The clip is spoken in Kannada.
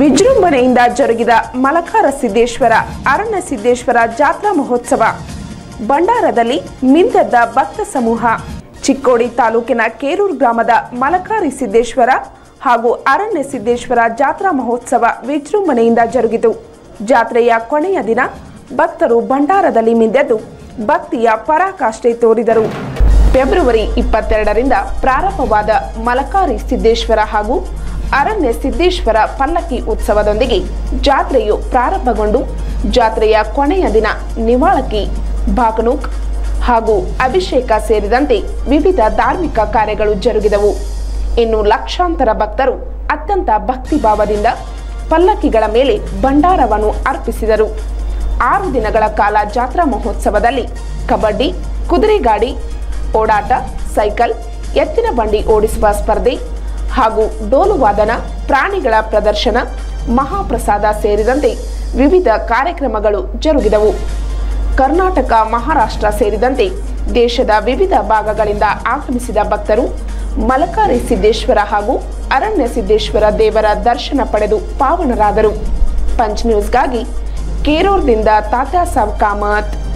ವಿಜೃಂಭಣೆಯಿಂದ ಜರುಗಿದ ಮಲಕಾರ ಸಿದ್ದೇಶ್ವರ ಅರಣ್ಯ ಸಿದ್ದೇಶ್ವರ ಜಾತ್ರಾ ಮಹೋತ್ಸವ ಭಂಡಾರದಲ್ಲಿ ಮಿಂದದ್ದ ಭಕ್ತ ಸಮೂಹ ಚಿಕ್ಕೋಡಿ ತಾಲೂಕಿನ ಕೇರೂರು ಗ್ರಾಮದ ಮಲಕಾರಿ ಸಿದ್ದೇಶ್ವರ ಹಾಗೂ ಅರಣ್ಯ ಸಿದ್ದೇಶ್ವರ ಜಾತ್ರಾ ಮಹೋತ್ಸವ ವಿಜೃಂಭಣೆಯಿಂದ ಜರುಗಿತು ಜಾತ್ರೆಯ ಕೊನೆಯ ದಿನ ಭಕ್ತರು ಭಂಡಾರದಲ್ಲಿ ಮಿಂದೆದ್ದು ಭಕ್ತಿಯ ಪರಾಕಾಷ್ಠೆ ತೋರಿದರು ಫೆಬ್ರವರಿ ಇಪ್ಪತ್ತೆರಡರಿಂದ ಪ್ರಾರಂಭವಾದ ಮಲಕಾರಿ ಸಿದ್ದೇಶ್ವರ ಹಾಗೂ ಅರಣ್ಯ ಸಿದ್ದೇಶ್ವರ ಪಲ್ಲಕ್ಕಿ ಉತ್ಸವದೊಂದಿಗೆ ಜಾತ್ರೆಯು ಪ್ರಾರಂಭಗೊಂಡು ಜಾತ್ರೆಯ ಕೊನೆಯ ದಿನ ನಿವಾಳಕಿ ಬಾಗನೂಕ್ ಹಾಗೂ ಅಭಿಷೇಕ ಸೇರಿದಂತೆ ವಿವಿಧ ಧಾರ್ಮಿಕ ಕಾರ್ಯಗಳು ಜರುಗಿದವು ಇನ್ನು ಲಕ್ಷಾಂತರ ಭಕ್ತರು ಅತ್ಯಂತ ಭಕ್ತಿಭಾವದಿಂದ ಪಲ್ಲಕ್ಕಿಗಳ ಮೇಲೆ ಭಂಡಾರವನ್ನು ಅರ್ಪಿಸಿದರು ಆರು ದಿನಗಳ ಕಾಲ ಜಾತ್ರಾ ಮಹೋತ್ಸವದಲ್ಲಿ ಕಬಡ್ಡಿ ಕುದುರೆಗಾಡಿ ಓಡಾಟ ಸೈಕಲ್ ಎತ್ತಿನ ಬಂಡಿ ಓಡಿಸುವ ಸ್ಪರ್ಧೆ ಹಾಗೂ ಡೋಲುವಾದನ ಪ್ರಾಣಿಗಳ ಪ್ರದರ್ಶನ ಮಹಾಪ್ರಸಾದ ಸೇರಿದಂತೆ ವಿವಿಧ ಕಾರ್ಯಕ್ರಮಗಳು ಜರುಗಿದವು ಕರ್ನಾಟಕ ಮಹಾರಾಷ್ಟ್ರ ಸೇರಿದಂತೆ ದೇಶದ ವಿವಿಧ ಭಾಗಗಳಿಂದ ಆಗಮಿಸಿದ ಭಕ್ತರು ಮಲಕಾರಿ ಸಿದ್ದೇಶ್ವರ ಹಾಗೂ ಅರಣ್ಯ ಸಿದ್ದೇಶ್ವರ ದೇವರ ದರ್ಶನ ಪಡೆದು ಪಾವನರಾದರು ಪಂಚ್ ನ್ಯೂಸ್ಗಾಗಿ ಕೇರೂರ್ದಿಂದ ತಾತ್ಯಾಸಾಬ್ ಕಾಮತ್